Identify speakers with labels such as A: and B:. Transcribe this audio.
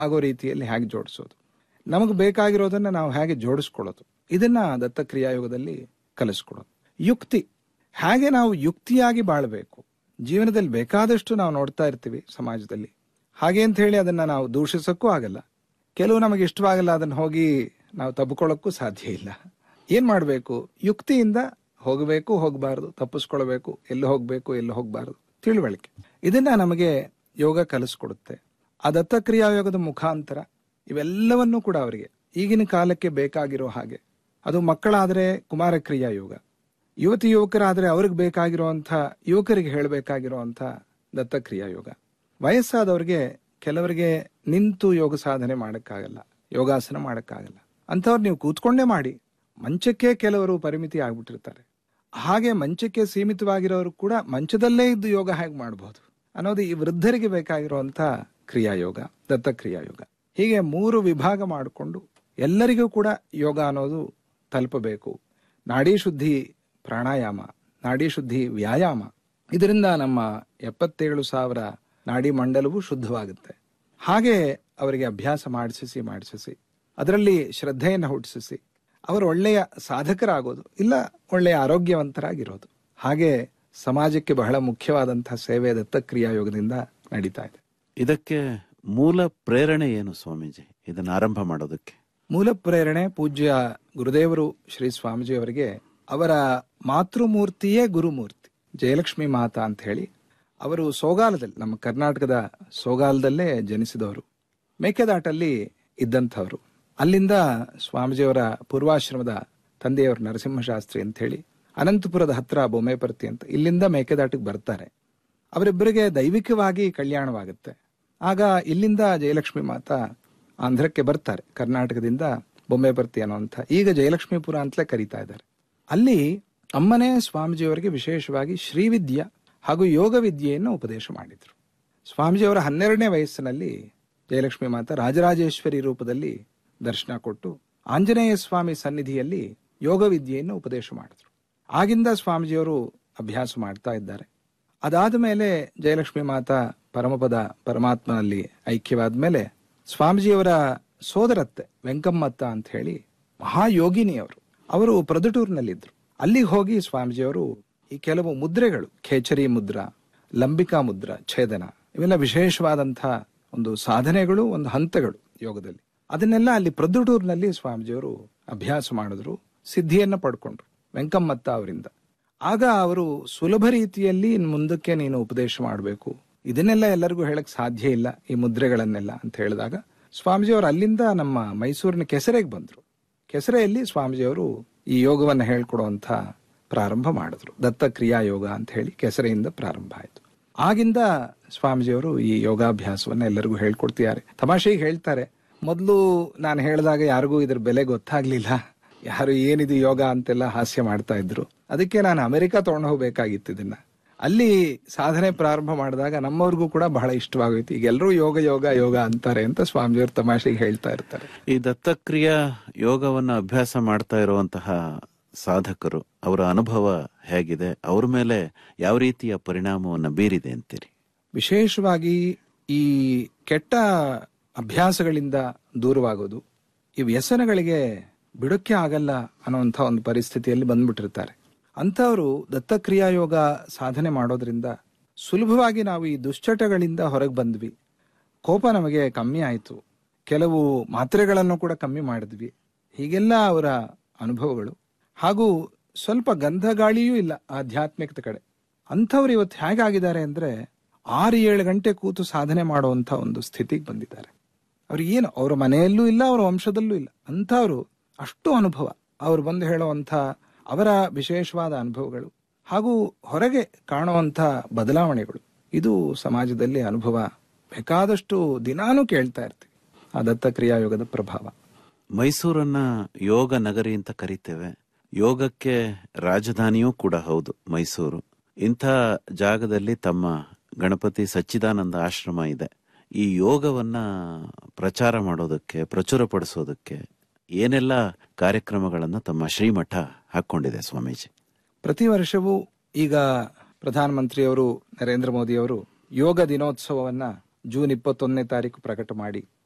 A: ಆಗೋ ರೀತಿಯಲ್ಲಿ ಹೇಗೆ ಜೋಡಿಸೋದು ನಮಗೆ ಬೇಕಾಗಿರೋದನ್ನ ನಾವು ಹೇಗೆ ಜೋಡಿಸ್ಕೊಳ್ಳೋದು ಇದನ್ನ ದತ್ತ ಕ್ರಿಯಾಯೋಗದಲ್ಲಿ ಕಲಿಸ್ಕೊಡೋದು ಯುಕ್ತಿ ಹೇಗೆ ನಾವು ಯುಕ್ತಿಯಾಗಿ ಬಾಳಬೇಕು ಜೀವನದಲ್ಲಿ ಬೇಕಾದಷ್ಟು ನಾವು ನೋಡ್ತಾ ಇರ್ತೀವಿ ಸಮಾಜದಲ್ಲಿ ಹಾಗೆ ಅಂತ ಹೇಳಿ ಅದನ್ನ ನಾವು ದೂಷಿಸಕ್ಕೂ ಆಗಲ್ಲ ಕೆಲವು ನಮಗೆ ಇಷ್ಟವಾಗಲ್ಲ ಅದನ್ನ ಹೋಗಿ ನಾವು ತಬ್ಕೊಳ್ಳೋಕ್ಕೂ ಸಾಧ್ಯ ಇಲ್ಲ ಏನ್ ಮಾಡಬೇಕು ಯುಕ್ತಿಯಿಂದ ಹೋಗಬೇಕು ಹೋಗಬಾರದು ತಪ್ಪಿಸ್ಕೊಳ್ಬೇಕು ಎಲ್ಲಿ ಹೋಗ್ಬೇಕು ಎಲ್ಲಿ ಹೋಗಬಾರದು ತಿಳುವಳಿಕೆ ಇದನ್ನ ನಮಗೆ ಯೋಗ ಕಲಿಸ್ಕೊಡುತ್ತೆ ಆ ದತ್ತಕ್ರಿಯಾ ಯೋಗದ ಮುಖಾಂತರ ಇವೆಲ್ಲವನ್ನೂ ಕೂಡ ಅವರಿಗೆ ಈಗಿನ ಕಾಲಕ್ಕೆ ಬೇಕಾಗಿರೋ ಹಾಗೆ ಅದು ಮಕ್ಕಳಾದ್ರೆ ಕುಮಾರ ಕ್ರಿಯಾ ಯೋಗ ಯುವತಿ ಯುವಕರಾದ್ರೆ ಅವ್ರಿಗೆ ಬೇಕಾಗಿರುವಂತ ಯುವಕರಿಗೆ ಹೇಳಬೇಕಾಗಿರುವಂತ ದತ್ತಕ್ರಿಯಾ ಯೋಗ ವಯಸ್ಸಾದವ್ರಿಗೆ ಕೆಲವರಿಗೆ ನಿಂತು ಯೋಗ ಸಾಧನೆ ಮಾಡಕ್ಕಾಗಲ್ಲ ಯೋಗಾಸನ ಮಾಡಕ್ಕಾಗಲ್ಲ ಅಂಥವ್ರು ನೀವು ಕೂತ್ಕೊಂಡೇ ಮಾಡಿ ಮಂಚಕ್ಕೆ ಕೆಲವರು ಪರಿಮಿತಿ ಆಗ್ಬಿಟ್ಟಿರ್ತಾರೆ ಹಾಗೆ ಮಂಚಕ್ಕೆ ಸೀಮಿತವಾಗಿರೋರು ಕೂಡ ಮಂಚದಲ್ಲೇ ಇದ್ದು ಯೋಗ ಹೇಗೆ ಮಾಡಬಹುದು ಅನ್ನೋದು ಈ ವೃದ್ಧರಿಗೆ ಬೇಕಾಗಿರುವಂತ ಕ್ರಿಯಾಯೋಗ ದತ್ತಕ್ರಿಯಾಯೋಗ ಹೀಗೆ ಮೂರು ವಿಭಾಗ ಮಾಡಿಕೊಂಡು ಎಲ್ಲರಿಗೂ ಕೂಡ ಯೋಗ ಅನ್ನೋದು ತಲುಪಬೇಕು ನಾಡಿ ಶುದ್ಧಿ ಪ್ರಾಣಾಯಾಮ ನಾಡಿ ಶುದ್ಧಿ ವ್ಯಾಯಾಮ ಇದರಿಂದ ನಮ್ಮ ಎಪ್ಪತ್ತೇಳು ಸಾವಿರ ನಾಡಿ ಮಂಡಲವು ಶುದ್ಧವಾಗುತ್ತೆ ಹಾಗೆ ಅವರಿಗೆ ಅಭ್ಯಾಸ ಮಾಡಿಸಿಸಿ ಮಾಡಿಸಿಸಿ ಅದರಲ್ಲಿ ಶ್ರದ್ಧೆಯನ್ನು ಹುಟ್ಟಿಸಿಸಿ ಅವರು ಒಳ್ಳೆಯ ಸಾಧಕರಾಗೋದು ಇಲ್ಲ ಒಳ್ಳೆಯ ಆರೋಗ್ಯವಂತರಾಗಿರೋದು ಹಾಗೆ ಸಮಾಜಕ್ಕೆ ಬಹಳ ಮುಖ್ಯವಾದಂತಹ ಸೇವೆ ದತ್ತಕ್ರಿಯಾ ಯೋಗದಿಂದ ನಡೀತಾ ಇದೆ
B: ಇದಕ್ಕೆ ಮೂಲ ಪ್ರೇರಣೆ ಏನು ಸ್ವಾಮೀಜಿ ಇದನ್ನ ಆರಂಭ ಮಾಡೋದಕ್ಕೆ
A: ಮೂಲ ಪ್ರೇರಣೆ ಪೂಜ್ಯ ಗುರುದೇವರು ಶ್ರೀ ಸ್ವಾಮೀಜಿ ಅವರಿಗೆ ಅವರ ಮಾತೃಮೂರ್ತಿಯೇ ಗುರುಮೂರ್ತಿ ಜಯಲಕ್ಷ್ಮಿ ಮಾತಾ ಅಂತ ಹೇಳಿ ಅವರು ಸೋಗಾಲದಲ್ಲಿ ನಮ್ಮ ಕರ್ನಾಟಕದ ಸೋಗಾಲದಲ್ಲೇ ಜನಿಸಿದವರು ಮೇಕೆದಾಟಲ್ಲಿ ಇದ್ದಂಥವ್ರು ಅಲ್ಲಿಂದ ಸ್ವಾಮೀಜಿಯವರ ಪೂರ್ವಾಶ್ರಮದ ತಂದೆಯವರು ನರಸಿಂಹಶಾಸ್ತ್ರಿ ಅಂತ ಹೇಳಿ ಅನಂತಪುರದ ಹತ್ರ ಬೊಮ್ಮೆಪರ್ತಿ ಅಂತ ಇಲ್ಲಿಂದ ಮೇಕೆದಾಟಿಗೆ ಬರ್ತಾರೆ ಅವರಿಬ್ಬರಿಗೆ ದೈವಿಕವಾಗಿ ಕಲ್ಯಾಣವಾಗುತ್ತೆ ಆಗ ಇಲ್ಲಿಂದ ಜಯಲಕ್ಷ್ಮಿ ಮಾತಾ ಆಂಧ್ರಕ್ಕೆ ಬರ್ತಾರೆ ಕರ್ನಾಟಕದಿಂದ ಬೊಂಬೆಪರ್ತಿ ಅನ್ನುವಂಥ ಈಗ ಜಯಲಕ್ಷ್ಮೀಪುರ ಅಂತಲೇ ಕರೀತಾ ಇದ್ದಾರೆ ಅಲ್ಲಿ ಅಮ್ಮನೇ ಸ್ವಾಮೀಜಿಯವರಿಗೆ ವಿಶೇಷವಾಗಿ ಶ್ರೀವಿದ್ಯ ಹಾಗೂ ಯೋಗ ವಿದ್ಯೆಯನ್ನು ಉಪದೇಶ ಮಾಡಿದ್ರು ಸ್ವಾಮೀಜಿಯವರ ಹನ್ನೆರಡನೇ ವಯಸ್ಸಿನಲ್ಲಿ ಜಯಲಕ್ಷ್ಮಿ ಮಾತಾ ರಾಜರಾಜೇಶ್ವರಿ ರೂಪದಲ್ಲಿ ದರ್ಶನ ಕೊಟ್ಟು ಆಂಜನೇಯ ಸ್ವಾಮಿ ಸನ್ನಿಧಿಯಲ್ಲಿ ಯೋಗ ವಿದ್ಯೆಯನ್ನು ಉಪದೇಶ ಮಾಡಿದ್ರು ಆಗಿಂದ ಸ್ವಾಮೀಜಿಯವರು ಅಭ್ಯಾಸ ಮಾಡ್ತಾ ಇದ್ದಾರೆ ಅದಾದ ಮೇಲೆ ಜಯಲಕ್ಷ್ಮಿ ಮಾತಾ ಪರಮಪದ ಪರಮಾತ್ಮನಲ್ಲಿ ಐಕ್ಯವಾದ ಮೇಲೆ ಸ್ವಾಮೀಜಿಯವರ ಸೋದರತ್ತೆ ವೆಂಕಮ್ಮತ್ತ ಅಂತ ಹೇಳಿ ಮಹಾಯೋಗಿನಿಯವರು ಅವರು ಪ್ರೊದಟೂರ್ನಲ್ಲಿದ್ರು ಅಲ್ಲಿಗೆ ಹೋಗಿ ಸ್ವಾಮೀಜಿಯವರು ಈ ಕೆಲವು ಮುದ್ರೆಗಳು ಖೇಚರಿ ಮುದ್ರಾ ಲಂಬಿಕಾ ಮುದ್ರಾ ಛೇದನ ಇವೆಲ್ಲ ವಿಶೇಷವಾದಂತಹ ಒಂದು ಸಾಧನೆಗಳು ಒಂದು ಹಂತಗಳು ಯೋಗದಲ್ಲಿ ಅದನ್ನೆಲ್ಲ ಅಲ್ಲಿ ಪ್ರೊದ್ದುಟೂರ್ನಲ್ಲಿ ಸ್ವಾಮೀಜಿಯವರು ಅಭ್ಯಾಸ ಮಾಡಿದ್ರು ಸಿದ್ಧಿಯನ್ನ ಪಡ್ಕೊಂಡ್ರು ವೆಂಕಮ್ಮತ್ತ ಅವರಿಂದ ಆಗ ಅವರು ಸುಲಭ ರೀತಿಯಲ್ಲಿ ಇನ್ ಮುಂದಕ್ಕೆ ನೀನು ಉಪದೇಶ ಮಾಡಬೇಕು ಇದನ್ನೆಲ್ಲ ಎಲ್ಲರಿಗೂ ಹೇಳಕ್ ಸಾಧ್ಯ ಇಲ್ಲ ಈ ಮುದ್ರೆಗಳನ್ನೆಲ್ಲ ಅಂತ ಹೇಳಿದಾಗ ಸ್ವಾಮೀಜಿಯವರು ಅಲ್ಲಿಂದ ನಮ್ಮ ಮೈಸೂರಿನ ಕೆಸರೆಗೆ ಬಂದ್ರು ಕೆಸರೆಯಲ್ಲಿ ಸ್ವಾಮೀಜಿಯವರು ಈ ಯೋಗವನ್ನ ಹೇಳ್ಕೊಡುವಂತ ಪ್ರಾರಂಭ ಮಾಡಿದ್ರು ದತ್ತ ಕ್ರಿಯಾ ಯೋಗ ಅಂತ ಹೇಳಿ ಕೆಸರೆಯಿಂದ ಪ್ರಾರಂಭ ಆಯ್ತು ಆಗಿಂದ ಸ್ವಾಮೀಜಿಯವರು ಈ ಯೋಗಾಭ್ಯಾಸವನ್ನ ಎಲ್ಲರಿಗೂ ಹೇಳ್ಕೊಡ್ತಿದ್ದಾರೆ ತಮಾಷೆಗೆ ಹೇಳ್ತಾರೆ ಮೊದಲು ನಾನು ಹೇಳಿದಾಗ ಯಾರಿಗೂ ಇದ್ರ ಬೆಲೆ ಗೊತ್ತಾಗ್ಲಿಲ್ಲ ಯಾರು ಏನಿದು ಯೋಗ ಅಂತೆಲ್ಲ ಹಾಸ್ಯ ಮಾಡ್ತಾ ಇದ್ರು ಅದಕ್ಕೆ ನಾನು ಅಮೆರಿಕ ತಗೊಂಡು ಹೋಗ್ಬೇಕಾಗಿತ್ತು ಇದನ್ನ ಅಲ್ಲಿ ಸಾಧನೆ ಪ್ರಾರಂಭ ಮಾಡಿದಾಗ ನಮ್ಮವ್ರಿಗೂ ಕೂಡ ಬಹಳ ಇಷ್ಟವಾಗೋಯ್ತು ಈಗ ಎಲ್ಲರೂ ಯೋಗ ಯೋಗ ಯೋಗ ಅಂತಾರೆ ಅಂತ ಸ್ವಾಮಿಜಿಯವರು ತಮಾಷೆಗೆ ಹೇಳ್ತಾ ಇರ್ತಾರೆ
B: ಈ ದತ್ತಕ್ರಿಯಾ ಯೋಗವನ್ನ ಅಭ್ಯಾಸ ಮಾಡ್ತಾ ಇರುವಂತಹ ಸಾಧಕರು ಅವರ ಅನುಭವ ಹೇಗಿದೆ ಅವ್ರ ಮೇಲೆ ಯಾವ ರೀತಿಯ ಪರಿಣಾಮವನ್ನ ಬೀರಿದೆ ಅಂತೀರಿ
A: ವಿಶೇಷವಾಗಿ ಈ ಕೆಟ್ಟ ಅಭ್ಯಾಸಗಳಿಂದ ದೂರವಾಗೋದು ಈ ವ್ಯಸನಗಳಿಗೆ ಬಿಡೋಕ್ಕೆ ಆಗಲ್ಲ ಅನ್ನುವಂಥ ಒಂದು ಪರಿಸ್ಥಿತಿಯಲ್ಲಿ ಬಂದ್ಬಿಟ್ಟಿರ್ತಾರೆ ಅಂಥವರು ದತ್ತಕ್ರಿಯಾ ಯೋಗ ಸಾಧನೆ ಮಾಡೋದ್ರಿಂದ ಸುಲಭವಾಗಿ ನಾವು ಈ ದುಶ್ಚಟಗಳಿಂದ ಹೊರಗೆ ಬಂದ್ವಿ ಕೋಪ ನಮಗೆ ಕಮ್ಮಿ ಆಯಿತು ಕೆಲವು ಮಾತ್ರೆಗಳನ್ನು ಕೂಡ ಕಮ್ಮಿ ಮಾಡಿದ್ವಿ ಹೀಗೆಲ್ಲ ಅವರ ಅನುಭವಗಳು ಹಾಗೂ ಸ್ವಲ್ಪ ಗಂಧ ಗಾಳಿಯೂ ಇಲ್ಲ ಆಧ್ಯಾತ್ಮಿಕತೆ ಕಡೆ ಅಂಥವ್ರು ಇವತ್ತು ಹೇಗಾಗಿದ್ದಾರೆ ಅಂದ್ರೆ ಆರು ಏಳು ಗಂಟೆ ಕೂತು ಸಾಧನೆ ಮಾಡುವಂತ ಒಂದು ಸ್ಥಿತಿಗೆ ಬಂದಿದ್ದಾರೆ ಅವ್ರಿಗೆ ಏನು ಅವರ ಮನೆಯಲ್ಲೂ ಇಲ್ಲ ಅವರ ವಂಶದಲ್ಲೂ ಇಲ್ಲ ಅಂಥವ್ರು ಅಷ್ಟು ಅನುಭವ ಅವ್ರು ಬಂದು ಹೇಳುವಂಥ ಅವರ ವಿಶೇಷವಾದ ಅನುಭವಗಳು ಹಾಗೂ ಹೊರಗೆ ಕಾಣುವಂಥ ಬದಲಾವಣೆಗಳು ಇದು ಸಮಾಜದಲ್ಲಿ ಅನುಭವ ಬೇಕಾದಷ್ಟು ದಿನಾನೂ ಕೇಳ್ತಾ ಇರ್ತೀವಿ ಆ ದತ್ತಕ್ರಿಯಾ ಯೋಗದ ಪ್ರಭಾವ
B: ಮೈಸೂರನ್ನ ಯೋಗ ನಗರಿ ಅಂತ ಕರಿತೇವೆ ಯೋಗಕ್ಕೆ ರಾಜಧಾನಿಯೂ ಕೂಡ ಹೌದು ಮೈಸೂರು ಇಂಥ ಜಾಗದಲ್ಲಿ ತಮ್ಮ ಗಣಪತಿ ಸಚ್ಚಿದಾನಂದ ಆಶ್ರಮ ಇದೆ ಈ ಯೋಗವನ್ನ ಪ್ರಚಾರ ಮಾಡೋದಕ್ಕೆ ಪ್ರಚುರಪಡಿಸೋದಕ್ಕೆ ಏನೆಲ್ಲ ಕಾರ್ಯಕ್ರಮಗಳನ್ನ ತಮ್ಮ ಶ್ರೀಮಠ ಹಾಕೊಂಡಿದೆ ಸ್ವಾಮೀಜಿ
A: ಪ್ರತಿ ವರ್ಷವೂ ಈಗ ಪ್ರಧಾನಮಂತ್ರಿಯವರು ನರೇಂದ್ರ ಮೋದಿಯವರು ಯೋಗ ದಿನೋತ್ಸವವನ್ನ ಜೂನ್ ಇಪ್ಪತ್ತೊಂದನೇ ತಾರೀಕು ಪ್ರಕಟ ಮಾಡಿ